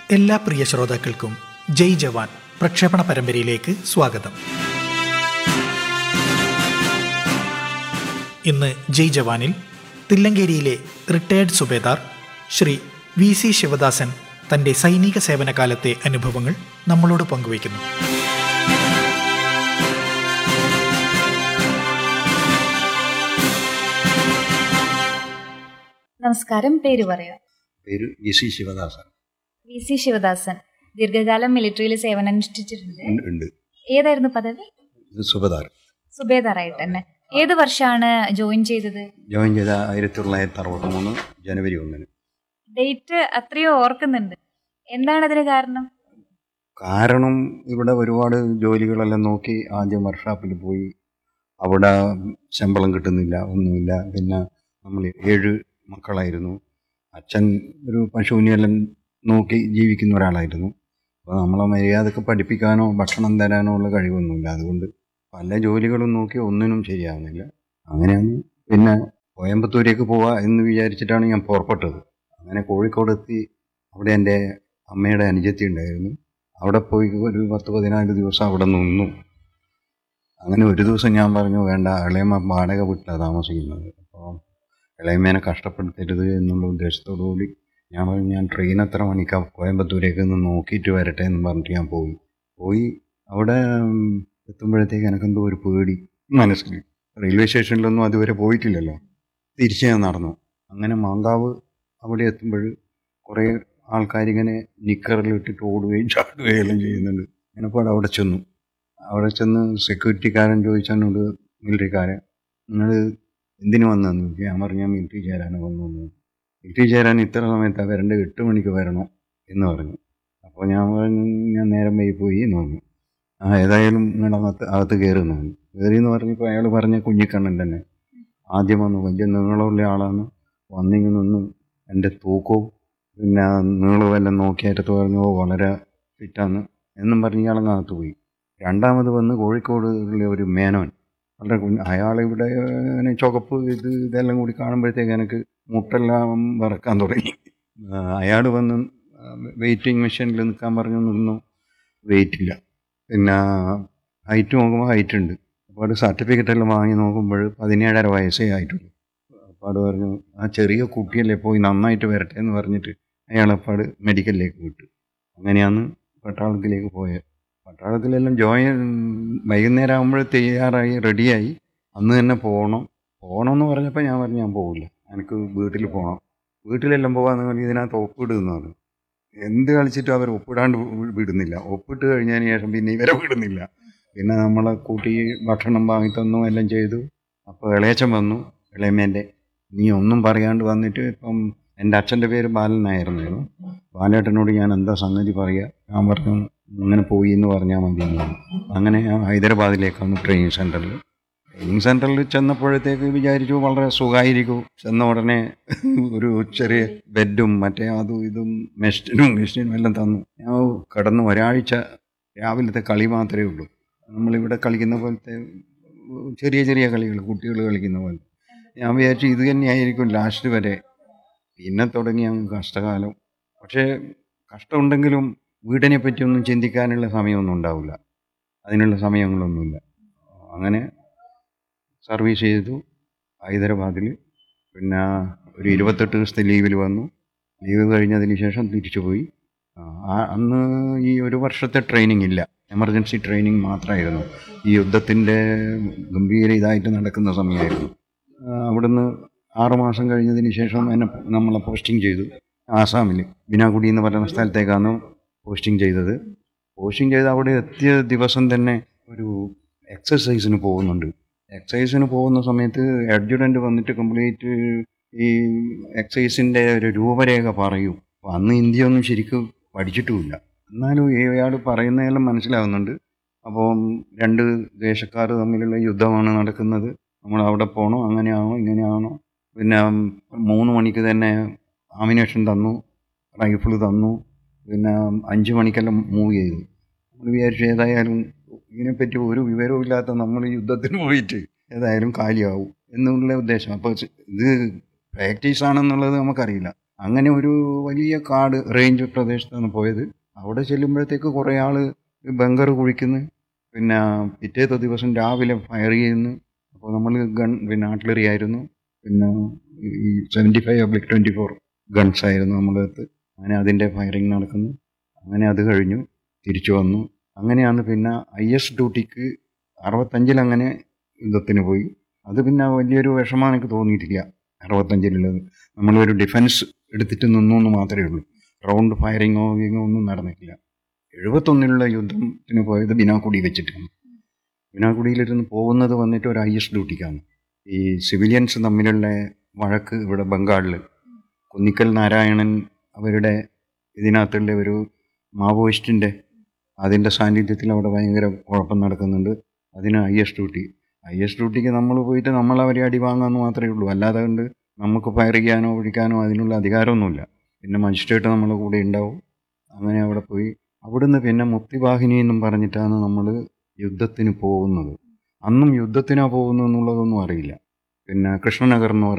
എല്ലാ പ്രിയ ശ്രോതാക്കൾക്കും ജയ് ജവാൻ പ്രക്ഷേപണ പരമ്പരയിലേക്ക് സ്വാഗതം ഇന്ന് ജയ് ജവാനിൽ തില്ലങ്കേരിയിലെ retired subedar Shri V C Sivadasan തന്റെ സൈനിക സേവനകാലത്തെ അനുഭവങ്ങൾ നമ്മളോട് പങ്കുവയ്ക്കുന്നു നമസ്കാരം പേര് പറയാം പേര് V C Sivadasan V C Sivadasan ദീർഘകാലം മിലിറ്ററിയിൽ സേവനമനുഷ്ഠിച്ചിട്ടുണ്ട് ഉണ്ട്- ഉണ്ട് ഏതായിരുന്നു പദവി ഇത് സുബദാർ സുബേദാറായിട്ട് തന്നെ ഏത് വർഷമാണ് ജോയിൻ ചെയ്തത് ജോയിൻ ചെയ്ത ആയിരത്തി തൊള്ളായിരത്തി അറുപത്തി മൂന്ന് ജനുവരി ഒന്നിന് ഡേറ്റ് അത്രയോ ഓർക്കുന്നുണ്ട് എന്താണ് അതിന് കാരണം കാരണം ഇവിടെ ഒരുപാട് ജോലികളെല്ലാം നോക്കി ആദ്യം വർക്ക്ഷോപ്പിൽ പോയി അവിടെ ശമ്പളം കിട്ടുന്നില്ല ഒന്നുമില്ല പിന്നെ നമ്മൾ ഏഴ് മക്കളായിരുന്നു അച്ഛൻ ഒരു പശുവിനെല്ലാം നോക്കി ജീവിക്കുന്ന ഒരാളായിരുന്നു അപ്പോൾ നമ്മളെ മര്യാദക്ക് പഠിപ്പിക്കാനോ ഭക്ഷണം തരാനോ ഉള്ള കഴിവൊന്നുമില്ല അതുകൊണ്ട് പല ജോലികളും നോക്കി ഒന്നിനും ശരിയാവുന്നില്ല അങ്ങനെയാണ് പിന്നെ കോയമ്പത്തൂരേക്ക് പോവാ എന്ന് വിചാരിച്ചിട്ടാണ് ഞാൻ പുറപ്പെട്ടത് അങ്ങനെ കോഴിക്കോട് എത്തി അവിടെ എൻ്റെ അമ്മയുടെ അനുജത്തി ഉണ്ടായിരുന്നു അവിടെ പോയി ഒരു പത്ത് പതിനാല് ദിവസം അവിടെ നിന്നു അങ്ങനെ ഒരു ദിവസം ഞാൻ പറഞ്ഞു വേണ്ട ഇളയമ്മ വാടക വീട്ടിലാണ് താമസിക്കുന്നത് അപ്പോൾ ഇളയമ്മേനെ കഷ്ടപ്പെടുത്തരുത് എന്നുള്ള ഉദ്ദേശത്തോടു കൂടി ഞാൻ പറഞ്ഞു ഞാൻ ട്രെയിൻ എത്ര മണിക്കാ കോയമ്പത്തൂരേക്ക് ഒന്ന് നോക്കിയിട്ട് വരട്ടെ എന്ന് പറഞ്ഞിട്ട് ഞാൻ പോയി പോയി അവിടെ ഉം, എത്തുമ്പോഴത്തേക്ക് എനിക്കെന്തോ ഒരു പേടി മനസ്സിൽ റെയിൽവേ സ്റ്റേഷനിലൊന്നും അതുവരെ പോയിട്ടില്ലല്ലോ തിരിച്ച് ഞാൻ നടന്നു അങ്ങനെ മാങ്കാവ് അവിടെ എത്തുമ്പോൾ കുറേ ആൾക്കാരിങ്ങനെ നിക്കറിലിട്ടിട്ട് ഓടുകയും ചാടുകയും എല്ലാം ചെയ്യുന്നുണ്ട് ഞാനപ്പോൾ അവിടെ ചെന്നു അവിടെ ചെന്ന് സെക്യൂരിറ്റിക്കാരൻ ചോദിച്ചെന്നോട് മിലിറ്ററിക്കാരൻ നിങ്ങൾ എന്തിനു വന്നതെന്ന് ചോദിച്ചു ഞാൻ പറഞ്ഞു ഞാൻ മിലിറ്ററി ചേരാനാണ് വന്നു മിലിറ്ററി ചേരാൻ ഇത്ര സമയത്താണ് വരേണ്ടത് എട്ട് മണിക്ക് വരണം എന്ന് പറഞ്ഞു അപ്പോൾ ഞാൻ പറഞ്ഞു ഞാൻ നേരം വൈകി പോയി എന്ന് പറഞ്ഞു ആ ഏതായാലും നിങ്ങൾ അകത്ത് അകത്ത് കയറുന്നു കയറി എന്ന് പറഞ്ഞപ്പോൾ അയാൾ പറഞ്ഞ കുഞ്ഞിക്കണ്ണൻ തന്നെ ആദ്യം വന്നു വലിയ നീളമുള്ള ആളാണ് വന്നിങ്ങ് നിന്ന് എൻ്റെ തൂക്കവും പിന്നെ നീളമെല്ലാം നോക്കിയായിട്ട് പറഞ്ഞു "ഓ, വളരെ ഫിറ്റാന്ന് എന്നും പറഞ്ഞ് ഇയാളങ്ങകത്ത് പോയി രണ്ടാമത് വന്ന് കോഴിക്കോട് ഉള്ള ഒരു മേനോൻ വളരെ കുഞ്ഞ് അയാളിവിടെ ഇങ്ങനെ ചുവപ്പ് ഇത് ഇതെല്ലാം കൂടി കാണുമ്പോഴത്തേക്ക് എനിക്ക് മുട്ടെല്ലാം വിറക്കാൻ തുടങ്ങി അയാൾ വന്ന് വെയിറ്റിംഗ് മെഷീനിൽ നിൽക്കാൻ പറഞ്ഞു നിന്നു വെയിറ്റ് ഇല്ല പിന്നെ ഹൈറ്റ് നോക്കുമ്പോൾ ഹൈറ്റ് ഉണ്ട് അപ്പോൾ സർട്ടിഫിക്കറ്റ് എല്ലാം വാങ്ങി നോക്കുമ്പോൾ പതിനേഴര വയസ്സേ ആയിട്ടുള്ളൂ അപ്പാട് പറഞ്ഞു ആ ചെറിയ കുട്ടിയല്ലേ പോയി നന്നായിട്ട് വരട്ടെ എന്ന് പറഞ്ഞിട്ട് അയാളപ്പാട് മെഡിക്കലിലേക്ക് വിട്ടു അങ്ങനെയാണ് പട്ടാളത്തിലേക്ക് പോയത് പട്ടാളത്തിലെല്ലാം ജോയിൻ വൈകുന്നേരം ആകുമ്പോൾ തയ്യാറായി റെഡിയായി അന്ന് തന്നെ പോകണം പോകണം എന്ന് പറഞ്ഞപ്പോൾ ഞാൻ പറഞ്ഞു ഞാൻ പോകില്ല എനിക്ക് വീട്ടിൽ പോകണം വീട്ടിലെല്ലാം പോകാന്ന് പറഞ്ഞ് ഇതിനകത്ത് ഒപ്പിടുന്നു പറഞ്ഞു എന്ത് കളിച്ചിട്ടും അവർ ഒപ്പിടാണ്ട് വി- വിടുന്നില്ല ഒപ്പിട്ട് കഴിഞ്ഞതിന് ശേഷം പിന്നെ ഇവരെ വിടുന്നില്ല പിന്നെ നമ്മളെ കൂട്ടി ഭക്ഷണം വാങ്ങി തന്നു എല്ലാം ചെയ്തു അപ്പോൾ ഇളയച്ചൻ വന്നു ഇളയമ്മേൻ്റെ നീ ഒന്നും പറയാണ്ട് വന്നിട്ട് ഇപ്പം എൻ്റെ അച്ഛൻ്റെ പേര് ബാലൻ നായർന്നായിരുന്നു ബാലേട്ടനോട് ഞാൻ എന്താ സംഗതി പറയുക ഞാൻ പറഞ്ഞു ഇങ്ങനെ പോയി എന്ന് പറഞ്ഞാൽ മതി എന്ന് പറഞ്ഞു അങ്ങനെ ഞാൻ ഹൈദരാബാദിലേക്കാണ് ട്രെയിനിങ് സെൻറ്ററിൽ ട്രെയിനിങ് സെൻറ്ററിൽ ചെന്നപ്പോഴത്തേക്ക് വിചാരിച്ചു വളരെ സുഖമായിരിക്കും ചെന്ന ഉടനെ ഒരു ചെറിയ ബെഡും മറ്റേ അതും ഇതും മെഷീനും മെഷീനും എല്ലാം തന്നു ഞാൻ കിടന്ന് ഒരാഴ്ച രാവിലത്തെ കളി മാത്രമേ ഉള്ളൂ നമ്മളിവിടെ കളിക്കുന്ന പോലത്തെ ചെറിയ ചെറിയ കളികൾ കുട്ടികൾ കളിക്കുന്ന പോലെ ഞാൻ വിചാരിച്ചു ഇത് തന്നെയായിരിക്കും ലാസ്റ്റ് വരെ പിന്നെ തുടങ്ങി അങ്ങ് കഷ്ടകാലം പക്ഷേ കഷ്ടമുണ്ടെങ്കിലും വീടിനെ പറ്റിയൊന്നും ചിന്തിക്കാനുള്ള സമയമൊന്നും ഉണ്ടാവില്ല അതിനുള്ള സമയങ്ങളൊന്നുമില്ല അങ്ങനെ സർവീസ് ചെയ്തു ഹൈദരാബാദിൽ പിന്നെ ഒരു ഇരുപത്തെട്ട് ദിവസത്തെ ലീവിൽ വന്നു ലീവ് കഴിഞ്ഞതിന് ശേഷം തിരിച്ചു പോയി ആ, ആ- അന്ന് ഈ ഒരു വർഷത്തെ ട്രെയിനിങ് ഇല്ല എമർജൻസി ട്രെയിനിങ് മാത്രമായിരുന്നു ഈ യുദ്ധത്തിൻ്റെ ഗംഭീര ഇതായിട്ട് നടക്കുന്ന സമയമായിരുന്നു ആ, അവിടുന്ന് ആറുമാസം കഴിഞ്ഞതിന് ശേഷം എന്നെ നമ്മളെ പോസ്റ്റിംഗ് ചെയ്തു ആസാമിൽ ബിനാഗുഡി എന്ന് പറയുന്ന സ്ഥലത്തേക്കാണ് പോസ്റ്റിംഗ് ചെയ്തത് പോസ്റ്റിംഗ് ചെയ്ത് അവിടെ എത്തിയ ദിവസം തന്നെ ഒരു എക്സസൈസിന് പോകുന്നുണ്ട് എക്സസൈസിന് പോകുന്ന സമയത്ത് അഡ്ജുഡൻ്റ് വന്നിട്ട് കംപ്ലീറ്റ് ഈ എക്സസൈസിൻ്റെ ഒരു രൂപരേഖ പറയും അപ്പോൾ അന്ന് ഇന്ത്യ ഒന്നും ശരിക്കും പഠിച്ചിട്ടുമില്ല എന്നാലും ഇയാൾ പറയുന്നതെല്ലാം മനസ്സിലാവുന്നുണ്ട് അപ്പോൾ രണ്ട് ദേശക്കാർ തമ്മിലുള്ള യുദ്ധമാണ് നടക്കുന്നത് നമ്മൾ അവിടെ പോകണോ അങ്ങനെയാണോ ഇങ്ങനെയാണോ പിന്നെ മൂന്ന് മണിക്ക് തന്നെ ആമിനേഷൻ തന്നു റൈഫിൾ തന്നു പിന്നെ അഞ്ച് മണിക്കെല്ലാം മൂവ് ചെയ്തു നമ്മൾ വിചാരിച്ചു ഏതായാലും ഇതിനെപ്പറ്റി ഒരു വിവരവും ഇല്ലാത്ത നമ്മൾ യുദ്ധത്തിന് പോയിട്ട് ഏതായാലും കാലിയാവും എന്നുള്ള ഉദ്ദേശം അപ്പോൾ ഇത് പ്രാക്ടീസ് ആണെന്നുള്ളത് നമുക്കറിയില്ല അങ്ങനെ ഒരു വലിയ കാട് റേഞ്ച് പ്രദേശത്താണ് പോയത് അവിടെ ചെല്ലുമ്പോഴത്തേക്ക് കുറേ ആൾ ബങ്കർ കുഴിക്കുന്നു പിന്നെ പിറ്റേത്തെ ദിവസം രാവിലെ ഫയർ ചെയ്യുന്നു അപ്പോൾ നമ്മൾ ഗൺ പിന്നെ ആർട്ടിലറി ആയിരുന്നു പിന്നെ ഈ seventy five oblique twenty four guns ആയിരുന്നു നമ്മുടെ അടുത്ത് അങ്ങനെ അതിൻ്റെ ഫയറിങ് നടക്കുന്നു അങ്ങനെ അത് കഴിഞ്ഞു തിരിച്ചു വന്നു അങ്ങനെയാണ് പിന്നെ ഐ എസ് ഡ്യൂട്ടിക്ക് അറുപത്തഞ്ചിൽ അങ്ങനെ യുദ്ധത്തിന് പോയി അത് പിന്നെ വലിയൊരു വിഷമം എനിക്ക് തോന്നിയിട്ടില്ല അറുപത്തഞ്ചിലുള്ളത് നമ്മളൊരു ഡിഫൻസ് എടുത്തിട്ട് നിന്നു എന്ന് മാത്രമേ ഉള്ളൂ റൗണ്ട് ഫയറിങ്ങോ വിങ്ങോ ഒന്നും നടന്നിട്ടില്ല എഴുപത്തൊന്നിലുള്ള യുദ്ധത്തിന് പോയത് ബിനാക്കുടി വെച്ചിട്ടാണ് ബിനാക്കുടിയിലിരുന്ന് പോകുന്നത് വന്നിട്ട് ഒരു ഐ എസ് ഡ്യൂട്ടിക്കാണ് ഈ സിവിലിയൻസ് തമ്മിലുള്ള വഴക്ക് ഇവിടെ ബംഗാളിൽ കുന്നിക്കൽ നാരായണൻ അവരുടെ ഇതിനകത്തുള്ള ഒരു മാവോയിസ്റ്റിൻ്റെ അതിൻ്റെ സാന്നിധ്യത്തിൽ അവിടെ ഭയങ്കര കുഴപ്പം നടക്കുന്നുണ്ട് അതിന് I S duty I S ഡ്യൂട്ടിക്ക് നമ്മൾ പോയിട്ട് നമ്മൾ അവരെ അടി വാങ്ങാമെന്ന് മാത്രമേ ഉള്ളൂ അല്ലാതെ കൊണ്ട് നമുക്ക് ഫയർ ചെയ്യാനോ ഒഴിക്കാനോ അതിനുള്ള അധികാരമൊന്നുമില്ല പിന്നെ മജിസ്ട്രേറ്റ് നമ്മളെ കൂടെ ഉണ്ടാവും അങ്ങനെ അവിടെ പോയി അവിടുന്ന് പിന്നെ മുക്തിവാഹിനി എന്നും പറഞ്ഞിട്ടാണ് നമ്മൾ യുദ്ധത്തിന് പോകുന്നത് അന്നും യുദ്ധത്തിനാ പോകുന്നു എന്നുള്ളതൊന്നും അറിയില്ല പിന്നെ കൃഷ്ണനഗർ എന്ന് പറയുന്ന